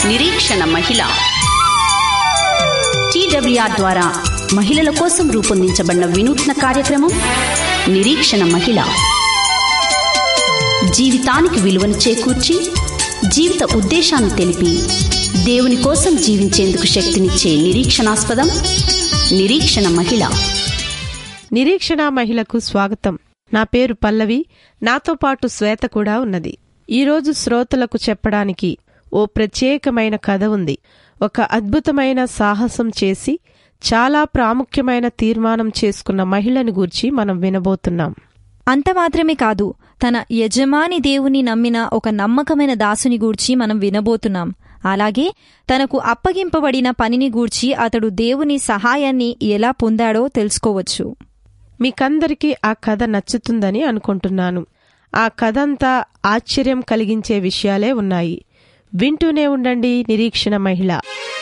నిరీక్షణ మహిళ టీడబ్ల్యూఆర్ ద్వారా మహిళల కోసం రూపొందించబడిన వినూత్న కార్యక్రమం నిరీక్షణ మహిళ జీవితానికి విలువను చేకూర్చి జీవిత ఉద్దేశాన్ని తెలిపి దేవుని కోసం జీవించేందుకు శక్తినిచ్చే నిరీక్షణాస్పదం నిరీక్షణ మహిళ నిరీక్షణ మహిళకు స్వాగతం నా పేరు పల్లవి నాతో పాటు శ్వేత కూడా ఉన్నది ఈరోజు శ్రోతలకు చెప్పడానికి ఓ ప్రత్యేకమైన కథ ఉంది ఒక అద్భుతమైన సాహసం చేసి చాలా ప్రాముఖ్యమైన తీర్మానం చేసుకున్న మహిళను గూర్చి మనం వినబోతున్నాం అంత మాత్రమే కాదు తన యజమాని దేవుని నమ్మిన ఒక నమ్మకమైన దాసుని గూర్చి మనం వినబోతున్నాం అలాగే తనకు అప్పగింపబడిన పనిని గూర్చి అతడు దేవుని సహాయాన్ని ఎలా పొందాడో తెలుసుకోవచ్చు మీకందరికీ ఆ కథ నచ్చుతుందని అనుకుంటున్నాను ఆ కథంతా ఆశ్చర్యం కలిగించే విషయాలే ఉన్నాయి వింటూనే ఉండండి నిరీక్షణ మహిళ